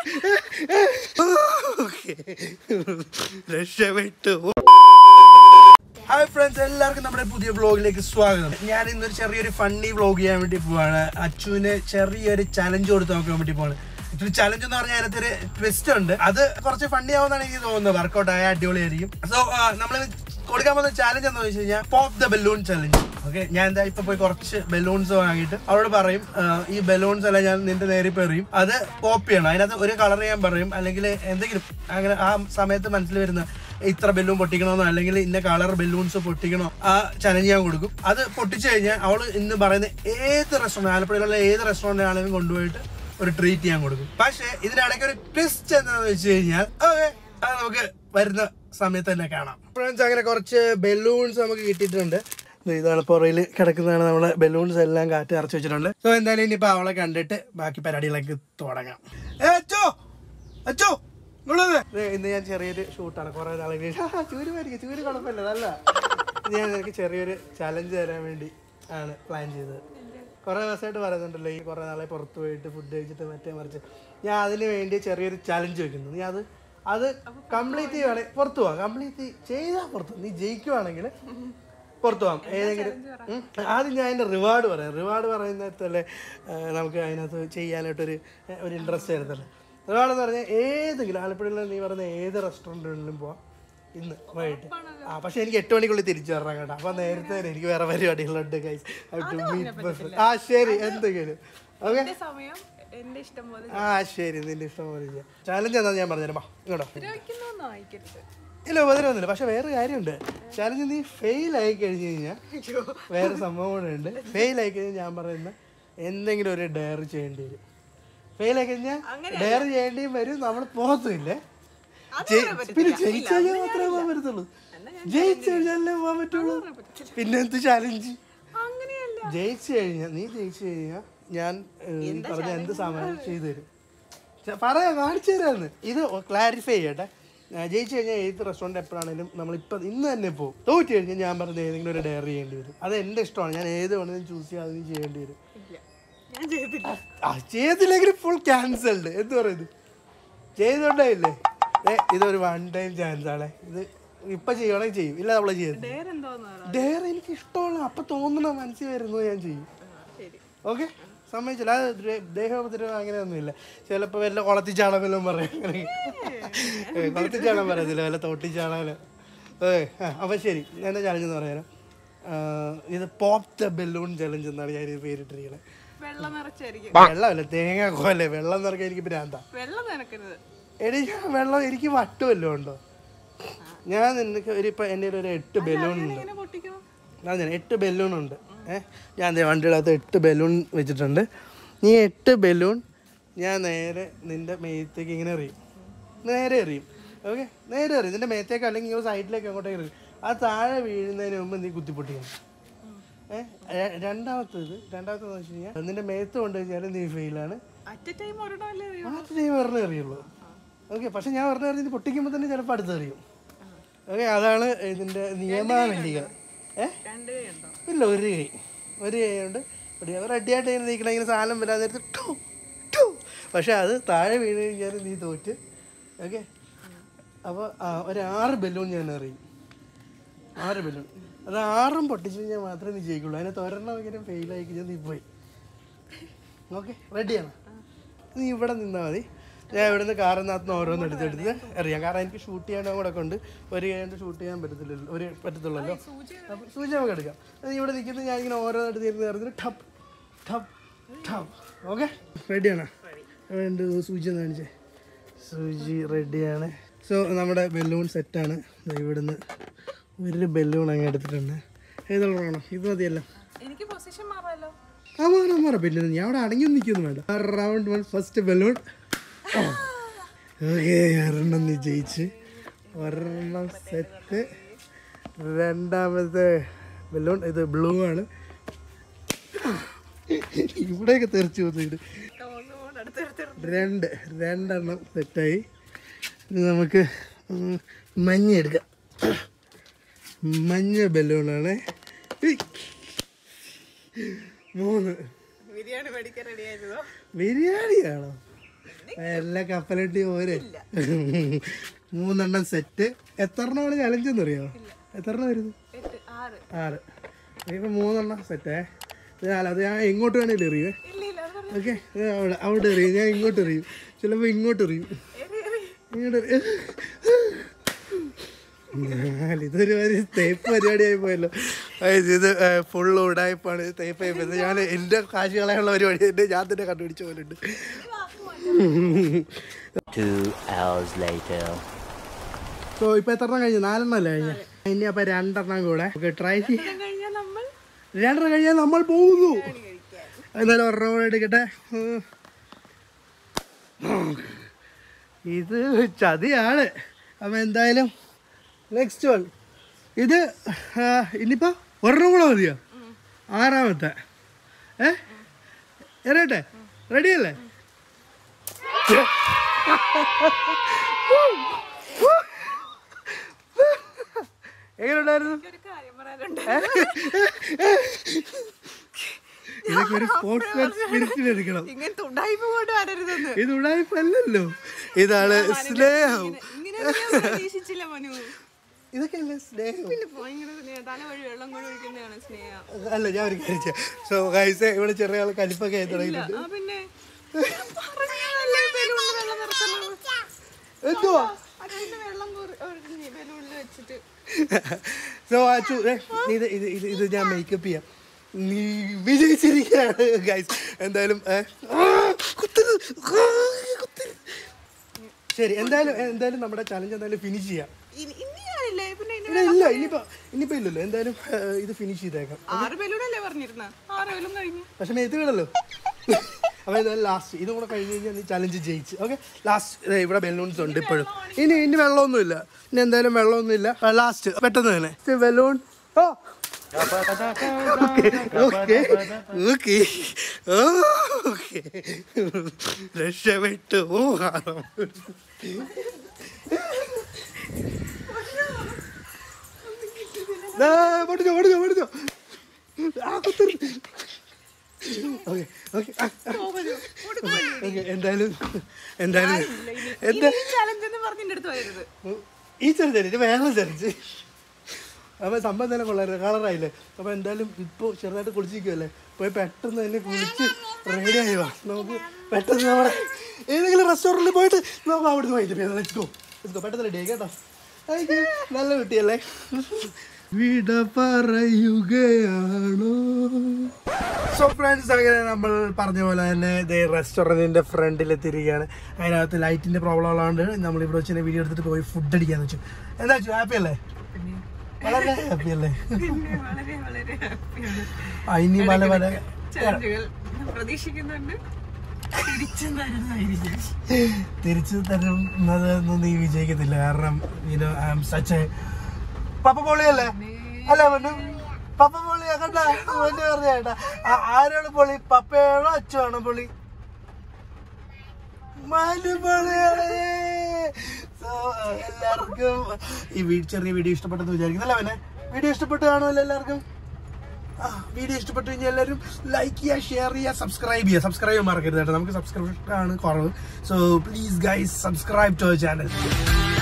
Okay രക്ഷപ്പെട്ടു hi friends എല്ലാവർക്കും നമ്മുടെ പുതിയ വ്ളോഗിലേക്ക് സ്വാഗതം ഞാൻ ഇന്നൊരു ചെറിയൊരു ഫണ്ണി വ്ളോഗ് ചെയ്യാൻ വേണ്ടി പോവാണ് അച്ചുവിന് ചെറിയൊരു ചലഞ്ച് കൊടുത്ത് നോക്കാൻ വേണ്ടി പോവാണ് ആക്ച്വലി ചലഞ്ച് എന്ന് പറഞ്ഞാൽ അതിനകത്തൊരു ട്വിസ്റ്റ് ഉണ്ട് അത് കുറച്ച് ഫണ്ണി ആവുമെന്നാണ് എനിക്ക് തോന്നുന്നത് വർക്കൗട്ട് ആയ അടിപൊളിയായിരിക്കും സോ നമ്മൾ കൊടുക്കാൻ പോകുന്ന ചാലഞ്ച് എന്താണെന്ന് വെച്ച് കഴിഞ്ഞാൽ pop the balloon challenge okay ഞാൻ എന്താ ഇപ്പൊ പോയി കുറച്ച് ബലൂൺസ് വാങ്ങിയിട്ട് അവരോട് പറയും ആ, ഈ ബലൂൺസ് എല്ലാം ഞാൻ നിന്റെ നേരി എറിയും അത് പോപ്പ് ചെയ്യണം അതിനകത്ത് ഒരു കളർ ഞാൻ പറയും അല്ലെങ്കിൽ എന്തെങ്കിലും അങ്ങനെ ആ സമയത്ത് മനസ്സിൽ വരുന്ന ഇത്ര ബലൂൺ പൊട്ടിക്കണമെന്നോ അല്ലെങ്കിൽ ഇന്ന കളർ ബലൂൺസ് പൊട്ടിക്കണോ ആ ചലഞ്ച് ഞാൻ കൊടുക്കും അത് പൊട്ടിച്ചു കഴിഞ്ഞാൽ അവള് ഇന്ന് പറയുന്ന ഏത് റെസ്റ്റോറൻറ്റ് ആലപ്പുഴയിലുള്ള ഏത് റെസ്റ്റോറൻറ്റ് ആണെങ്കിലും കൊണ്ടുപോയിട്ട് ഒരു ട്രീറ്റ് ഞാൻ കൊടുക്കും പക്ഷേ ഇതിനിടയ്ക്ക് ഒരു ട്വിസ്റ്റ് എന്താണെന്ന് വെച്ച് കഴിഞ്ഞാൽ ഓക്കെ അത് നമുക്ക് വരുന്ന സമയത്ത് തന്നെ കാണാം ഫ്രണ്ട്സ് അങ്ങനെ കുറച്ച് ബലൂൺസ് നമുക്ക് കിട്ടിയിട്ടുണ്ട് ദേ ഇതാണ് പുറയിൽ കിടക്കുന്നതാണ് നമ്മളെ ബലൂൺസ് എല്ലാം കാറ്റ് നിറച്ച് വെച്ചിട്ടുണ്ട് സോ എന്തായാലും ഇനിയിപ്പോൾ അവളെ കണ്ടിട്ട് ബാക്കി പരിപാടികളൊക്കെ തുടങ്ങാം ഏ, അച്ചോ അച്ചോ ഇങ്ങോട്ട് വന്നേ. ദേ, ഇന്ന് ഞാൻ ചെറിയൊരു ഷൂട്ടാണ് കുറെ നാളെ ചൂര് മരിക്കും ചൂര് കുഴപ്പമില്ല നല്ല ഇത് ഞാൻ എനിക്ക് ചെറിയൊരു ചലഞ്ച് തരാൻ വേണ്ടി ആണ് പ്ലാൻ ചെയ്തത് കുറെ ദിവസമായിട്ട് പറയുന്നുണ്ടല്ലോ ഈ കുറെ നാളെ പുറത്ത് പോയിട്ട് ഫുഡ് കഴിച്ചിട്ട് മറ്റേ മറിച്ച് ഞാൻ അതിന് വേണ്ടി ചെറിയൊരു ചലഞ്ച് വെക്കുന്നു നീ അത് അത് കംപ്ലീറ്റ് ചെയ്യുവാണെങ്കിൽ പുറത്തു പോവാം കംപ്ലീറ്റ് ചെയ്താൽ പുറത്ത് നീ ജയിക്കുവാണെങ്കിൽ പുറത്തു പോവാം ഏതെങ്കിലും ഉം. ആദ്യം ഞാൻ അതിൻ്റെ റിവാർഡ് പറയാം റിവാർഡ് പറയുന്നിടത്തല്ലേ നമുക്ക് അതിനകത്ത് ചെയ്യാനായിട്ടൊരു ഏ, ഒരു ഇൻട്രസ്റ്റ് ആയിരുന്നല്ലോ റിവാർഡ് എന്ന് പറഞ്ഞാൽ ഏതെങ്കിലും ആലപ്പുഴയിൽ നീ പറയുന്ന ഏത് റെസ്റ്റോറൻറ്റുകളിലും പോവാം ഇന്ന് വൈകിട്ട് ആ പക്ഷെ എനിക്ക് എട്ട് മണിക്കുള്ളിൽ തിരിച്ചു വരണം കേട്ടോ അപ്പം നേരത്തെ തന്നെ എനിക്ക് വേറെ പരിപാടികളുണ്ട് ഗൈസ് ആ ശരി എന്തെങ്കിലും ഓക്കെ എന്റെ സമയം എന്റെ ഇഷ്ടം പോലെ ആ ശരി നിന്റെ ഇഷ്ടം പോലെ ചെയ്യാം ചാലഞ്ച് എന്താ ഞാൻ പറഞ്ഞുതരാം വാ ഇങ്ങോട്ടോ ഉപയോഗിക്കുന്നൊന്നും വായിക്കരുത് ഇല്ല ഉപദ്രവമൊന്നുമില്ല പക്ഷെ വേറെ കാര്യമുണ്ട് ചാലഞ്ച് നീ ഫെയിൽ ആയി കഴിഞ്ഞ് കഴിഞ്ഞാൽ വേറെ സംഭവം കൂടെ ഉണ്ട് ഫെയിൽ ആയി കഴിഞ്ഞാൽ ഞാൻ പറയുന്ന എന്തെങ്കിലും ഒരു ഡയർ ചെയ്യേണ്ടി വരും ഫെയിൽ ആയി കഴിഞ്ഞാൽ ഡയർ ചെയ്യേണ്ടിയും വരും നമ്മൾ പോകത്തുമില്ലേ പിന്നെ ജയിച്ചു കഴിഞ്ഞാൽ മാത്രമേ പോകാൻ പറ്റത്തുള്ളൂ ജയിച്ചു കഴിഞ്ഞാലേ പോകാൻ പറ്റുള്ളൂ പിന്നെ എന്ത് ചാലഞ്ച് അങ്ങനെയല്ല ജയിച്ചു കഴിഞ്ഞാൽ നീ ജയിച്ചു കഴിഞ്ഞാൽ ഞാൻ ഏഹ്, ഈ പറഞ്ഞ എന്ത് സാമാനം ചെയ്തു തരും ചെ- പറയാം കാണിച്ചു തരാന്ന് ഇത് ക്ലാരിഫൈ ചെയ്യട്ടെ ഞാൻ ജയിച്ചു കഴിഞ്ഞാൽ ഏത് റെസ്റ്റോറൻറ്റ് എപ്പോഴാണെങ്കിലും നമ്മളിപ്പോൾ ഇന്ന് തന്നെ പോകും തോറ്റു കഴിഞ്ഞാൽ ഞാൻ പറഞ്ഞ ഏതെങ്കിലും ഒരു ഡയറി ചെയ്യേണ്ടി വരും അത് എൻ്റെ ഇഷ്ടമാണ് ഞാൻ ഏത് വേണമെങ്കിലും ചൂസ് ചെയ്യാതെ നീ ചെയ്യേണ്ടി വരും ഇല്ല ഞാൻ ചെയ്തില്ല ആ ചെയ്തില്ലെങ്കിൽ ഫുൾ ക്യാൻസൽഡ് എന്ത് പറയുന്നത് ചെയ്തോണ്ടേ ഏ ഇതൊരു വൺ ടൈം ചാൻസ് ആണ് ഇത് ഇപ്പൊ ചെയ്യണമെങ്കിൽ ചെയ്യും ഇല്ല നമ്മളെ ചെയ്യുന്നത് ഡയർ എന്തോന്ന് പറ ഡയർ എനിക്ക് ഇഷ്ടമാണ് അപ്പൊ തോന്നണ മനസ്സിൽ വരുന്നത് ഞാൻ ചെയ്യും ശരി ഓക്കെ സമ്മതിച്ചില്ല അത് ദ്രേ- ദേഹോപദ്രവം അങ്ങനെയൊന്നുമില്ല ചിലപ്പോൾ വല്ല കുളത്തിച്ചാണം വല്ലതും പറയും അങ്ങനെ കുളത്തിച്ചാണം പറയത്തില്ല വല്ല തോട്ടിച്ചാണല്ലോ ഏ അപ്പം ശരി എൻ്റെ ചലഞ്ച് എന്ന് പറയാനോ ഇത് പോപ്പ് ദ ബലൂൺ ചലഞ്ച് എന്നാണ് ഞാൻ ഇത് പേരിട്ടിരിക്കുന്നത് വെള്ളം നിറച്ചായിരിക്കും വെള്ളമല്ല തേങ്ങ കോലെ വെള്ളം നിറക്കാൻ എനിക്ക് ഭ്രാന്താ വെള്ളം നിനക്കരുത് എടി ഞാൻ വെള്ളം എനിക്ക് വട്ട് വല്ലതും ഉണ്ടോ ഞാൻ നിനക്ക് ഒരു ഇപ്പം എൻ്റെ കയ്യിൽ ഒരു എട്ട് ബലൂൺ ഉണ്ട് എങ്ങനെ പൊട്ടിക്കണം ഞാൻ ഞാൻ എട്ട് ബലൂൺ ഉണ്ട് ഏഹ് ഞാൻ ദേ വണ്ടിയുടെ എട്ട് ബലൂൺ വെച്ചിട്ടുണ്ട് നീ എട്ട് ബലൂൺ ഞാൻ നേരെ നിൻ്റെ മേത്തേക്ക് ഇങ്ങനെ എറിയും നേരെ എറിയും ഓക്കെ നേരെ എറിയും നിൻ്റെ മേത്തേക്ക് അല്ലെങ്കിൽ ഇങ്ങനെ സൈഡിലേക്ക് അങ്ങോട്ടേക്ക് എറിയും ആ താഴെ വീഴുന്നതിന് മുമ്പ് നീ കുത്തിപ്പൊട്ടിക്കണം ഏഹ് രണ്ടാമത്തേത് രണ്ടാമത്തേന്ന് വെച്ച് കഴിഞ്ഞാൽ നിൻ്റെ മേത്ത് കൊണ്ട് കഴിഞ്ഞാൽ നീ ഫെയിലാണ് അറ്റ് എ ടൈം ഒരെണ്ണം അല്ലേ അറിയൂ ആ നീ പറഞ്ഞേ അറിയുള്ളൂ ഓക്കെ പക്ഷെ ഞാൻ പറഞ്ഞ അറിഞ്ഞ് പൊട്ടിക്കുമ്പോൾ തന്നെ ചിലപ്പോൾ അടുത്തെറിയും ഓക്കെ അതാണ് ഇതിൻ്റെ നിയമാവലികൾ ഏഹ് രണ്ട് കൈ ഉണ്ടോ ഇല്ല ഒരു കൈ ഒരു കൈ കൊണ്ട് റെഡിയായിട്ട് ഇങ്ങനെ നിൽക്കണം ഇങ്ങനെ സാധനം വരാൻ നേരത്ത് ടു ടു പക്ഷെ അത് താഴെ വീണ് കഴിഞ്ഞാൽ നീ തോറ്റ് ഓക്കെ അപ്പോൾ ഒരു ആറ് ബലൂൺ ഞാൻ എറിയും ആറ് ബലൂൺ അത് ആറും പൊട്ടിച്ച് കഴിഞ്ഞാൽ മാത്രമേ നീ ജയിക്കുള്ളൂ അതിനകത്ത് ഒരെണ്ണം ഇങ്ങനെ ഫെയിലായി കഴിഞ്ഞാൽ നീ പോയി ഓക്കെ റെഡിയാണ് നീ ഇവിടെ നിന്നാൽ മതി ഞാൻ ഇവിടെ നിന്ന് കാറിനകത്ത് നിന്ന് ഓരോന്ന് എടുത്തെടുത്ത് എറിയാം കാരണം എനിക്ക് ഷൂട്ട് ചെയ്യാനും കൂടെ കൊണ്ട് ഒരു കൈ കൊണ്ട് ഷൂട്ട് ചെയ്യാൻ പറ്റത്തില്ലല്ലോ ഒരു പറ്റത്തുള്ളല്ലോ അപ്പോൾ സൂചി നമുക്ക് എടുക്കാം നീ ഇവിടെ നിൽക്കുന്നത് ഞാൻ ഇങ്ങനെ ഓരോ എടുത്ത് ഇരുന്ന് എറിഞ്ഞിട്ട് ടപ്പ് ടപ്പ് ടപ്പ് ഓക്കെ റെഡിയാണോ വേണ്ട സൂചി ഒന്ന് കാണിച്ചേ സൂചി റെഡിയാണ് സോ നമ്മുടെ ബലൂൺ സെറ്റാണ് ഇവിടുന്ന് ഒരു ബലൂൺ അങ്ങ് എടുത്തിട്ടുണ്ട് ഏതുള്ള വേണം ഇത് മതിയല്ലോ എനിക്ക് പൊസിഷൻ മാറാലോ ആ മാറാം മാറാം പിന്നെ ഞാൻ അവിടെ അടങ്ങി നിൽക്കുന്നു വേണ്ട round one first balloon okay ഒരെണ്ണം നീ ജയിച്ച് ഒരെണ്ണം സെറ്റ് രണ്ടാമത്തെ ബലൂൺ ഇത് ബ്ലൂ ആണ് ഇവിടെയൊക്കെ തെറിച്ചു പോകുന്നുണ്ട് ഒന്നുകൂടെ അടുത്തെടുത്ത് രണ്ട് രണ്ടെണ്ണം സെറ്റായി ഇനി നമുക്ക് ഉം, മഞ്ഞ എടുക്കാം മഞ്ഞ ബലൂണാണ് മൂന്ന് ബിരിയാണി മേടിക്കാൻ റെഡി ആയിരുന്നോ ബിരിയാണിയാണോ എല്ലാ കപ്പലട്ടി പോരെ മൂന്നെണ്ണം സെറ്റ് എത്ര എണ്ണമാണ് ചലഞ്ച് എന്നറിയോ എത്ര എണ്ണം വരുന്നു എട്ട് ആറ് ആറ് ഇപ്പൊ മൂന്നെണ്ണം സെറ്റേ ഞാൻ അത് ഞാൻ എങ്ങോട്ട് വേണേലും എറിയുവേ ഇല്ല ഇല്ല അത് പറഞ്ഞു ഓക്കെ അവിടെ അവിടെ എറിയും ഞാൻ ഇങ്ങോട്ട് എറിയും ചിലപ്പോൾ ഇങ്ങോട്ട് എറിയും ഇങ്ങോട്ട് എറിയും. ഞാൻ ഇതൊരു ഒരു തേപ്പ് പരിപാടിയായി പോയല്ലോ അതായത് ഇത് ഫുൾ ഉടായ്പാണ് തേപ്പായി പോയത് ഞാൻ എൻ്റെ കാശ് കളയാനുള്ള പരിപാടി എൻ്റെ ഞാൻ തന്നെ കണ്ടുപിടിച്ച പോലെ ഉണ്ട് Two hours later. സോ ഇപ്പൊ എത്ര എണ്ണം കഴിഞ്ഞു നാലെണ്ണം അല്ലേ കഴിഞ്ഞ ഇനി അപ്പൊ രണ്ടെണ്ണം കൂടെ നമുക്ക് ട്രൈ ചെയ്യാം ഇത് കഴിഞ്ഞാൽ നമ്മൾ രണ്ടെണ്ണം കഴിഞ്ഞാൽ നമ്മൾ പോകുന്നു എന്നാലും ഒരെണ്ണം കൂടെ എടുക്കട്ടെ ഉം. ഇത് ചതിയാണ് അപ്പൊ എന്തായാലും നെക്സ്റ്റ് വൺ ഇത് ആ, ഇനിയിപ്പോ ഒരെണ്ണം കൂടെ മതിയോ ആറാമത്തെ ഏ എറട്ടെ റെഡിയല്ലേ എങ്ങനെയുണ്ടായിരുന്നു ഒരു കാര്യം പറയാനുണ്ട് ഇതൊക്കെ ഒരു സ്പോർട്സ്മാൻ സ്പിരിറ്റിൽ എടുക്കണം ഇങ്ങനെ തുണ്ടായിപ്പ് കൊണ്ട് വരരുതെന്ന് ഇത് ഉടായ്പല്ലല്ലോ ഇതാണ് സ്നേഹം ഇങ്ങനെ ഞാൻ പ്രതീക്ഷിച്ചില്ല മനു ഇതൊക്കെ അല്ലേ സ്നേഹം പിന്നെ ഭയങ്കര സ്നേഹം തല വഴി വെള്ളം കൊണ്ട് ഒഴിക്കുന്നതാണ് സ്നേഹം അല്ല ഞാൻ ഒരു കാര്യം സോ ഗൈസ് ഇവിടെ ചെറിയ ആൾ കലിപ്പൊക്കെ ആയി ഇല്ല തുടങ്ങിയിട്ടുണ്ട് ആ പിന്നെ പറഞ്ഞതല്ലേ ബലൂണിൽ വെള്ളം നിറക്കുന്നത് എന്തുവാ അതിന്റെ വെള്ളം കുറി- ഒഴിഞ്ഞ് ബലൂണിൽ വെച്ചിട്ട് സോ അച്ചു ഏ, ഇത് ഇത് ഇത് ഇത് ഞാൻ മേക്കപ്പ് ചെയ്യാം നീ വിജയിച്ചിരിക്കുകയാണ് ഗൈസ് എന്തായാലും ഏ, ആ, കുത്തരുത്, ആ, കുത്തരുത്. ശരി എന്തായാലും എന്തായാലും നമ്മുടെ ചലഞ്ച് എന്തായാലും ഫിനിഷ് ചെയ്യാം ഇനി ഇനി ഞാനില്ലേ പിന്നെ ഇനി ഇല്ല ഇല്ല ഇനിയിപ്പോ ഇനിയിപ്പോ ഇല്ലല്ലോ എന്തായാലും ഏ, ഇത് ഫിനിഷ് ചെയ്തേക്കാം ആറ് ബലൂണല്ലേ പറഞ്ഞിരുന്ന ആറ് ബലൂൺ കഴിഞ്ഞു പക്ഷെ മേത്ത് വീടല്ലോ അപ്പൊ എന്തായാലും ലാസ്റ്റ് ഇതും കൂടെ കഴിഞ്ഞ് കഴിഞ്ഞാൽ നീ ചലഞ്ച് ജയിച്ച് ഓക്കെ ലാസ്റ്റ് ഇവിടെ ബലൂൺസ് ഉണ്ട് ഇപ്പോഴും ഇനി ഇനി വെള്ളമൊന്നുമില്ല ഇനി എന്തായാലും വെള്ളമൊന്നുമില്ല ലാസ്റ്റ് പെട്ടെന്ന് തന്നെ ബലൂൺ ഓ ഓക്കെ ഓക്കെ ഓക്കെ ഓക്കെ രക്ഷപ്പെട്ടു പോകാം ദാ, പൊട്ടിച്ചോ പൊട്ടിച്ചോ പൊട്ടിച്ചോ ആ കുത്തരുത് ഓക്കെ ഓക്കെ ഓക്കെ എന്തായാലും എന്തായാലും എന്താ ചലഞ്ച് എന്ന് പറഞ്ഞ അടുത്ത് വരരുത് ഈ ചെറുതല്ലേ ഇത് വേറെ ചെറിച്ച് അപ്പൊ സംഭവം തന്നെ കൊള്ളായിരുന്നു കളറായില്ലേ അപ്പൊ എന്തായാലും ഇപ്പൊ ചെറുതായിട്ട് കുളിച്ചിരിക്കുമല്ലേ പോയി പെട്ടെന്ന് തന്നെ കുളിച്ച് റെഡി ആയി വാ നമുക്ക് പെട്ടെന്ന് നമ്മുടെ ഏതെങ്കിലും റെസ്റ്റോറൻറ്റിൽ പോയിട്ട് നമുക്ക് അവിടുന്ന് വാങ്ങിച്ചു ലെറ്റ്സ് ഗോ ലെറ്റ്സ് ഗോ പെട്ടെന്ന് റെഡി ആയി കേട്ടോ Thank you. നല്ല കുട്ടിയല്ലേ വിട പറയുകയാണോ സോ ഫ്രണ്ട്സ് അങ്ങനെ നമ്മൾ പറഞ്ഞ പോലെ തന്നെ ഇതേ റെസ്റ്റോറൻറ്റിന്റെ ഫ്രണ്ടിൽ എത്തിയിരിക്കുകയാണ് അതിനകത്ത് ലൈറ്റിന്റെ പ്രോബ്ലം ഉള്ളതുകൊണ്ട് നമ്മൾ ഇവിടെ വെച്ച് വീഡിയോ എടുത്തിട്ട് പോയി ഫുഡ് അടിക്കാന്ന് വെച്ചു എന്താ വെച്ചു ഹാപ്പി അല്ലേ വളരെ ഹാപ്പി അല്ലേ പിന്നെ വളരെ വളരെ ഹാപ്പിയാണ് ആ, ഇനി പല പല ചലഞ്ചുകൾ പ്രതീക്ഷിക്കുന്നുണ്ട് തിരിച്ചും തരുന്നതായിരിക്കും തിരിച്ചു തരുന്നതൊന്നും നീ വിജയിക്കത്തില്ല കാരണം ഇത് സച്ച് പപ്പ പൊളിയല്ലേ അല്ല മന്നു പപ്പ പൊളിയാ കണ്ട മന്നു പറഞ്ഞ കേട്ടാ ആരാണ് പൊളി പപ്പയാണോ അച്ഛനാണോ പൊളി മനു പൊളിയാണ് So, എല്ലാവർക്കും ഈ വീ- ചെറിയ വീഡിയോ ഇഷ്ടപ്പെട്ടെന്ന് വിചാരിക്കുന്നല്ലേ അവനെ വീഡിയോ ഇഷ്ടപ്പെട്ട് കാണുമല്ലോ എല്ലാവർക്കും ആ വീഡിയോ ഇഷ്ടപ്പെട്ടു കഴിഞ്ഞാൽ എല്ലാവരും ലൈക്ക് ചെയ്യുക ഷെയർ ചെയ്യുക സബ്സ്ക്രൈബ് ചെയ്യുക സബ്സ്ക്രൈബ് മറക്കരുത് കേട്ടോ നമുക്ക് സബ്സ്ക്രിപ്ഷൻ ആണ് കുറവ് so please guys subscribe to our channel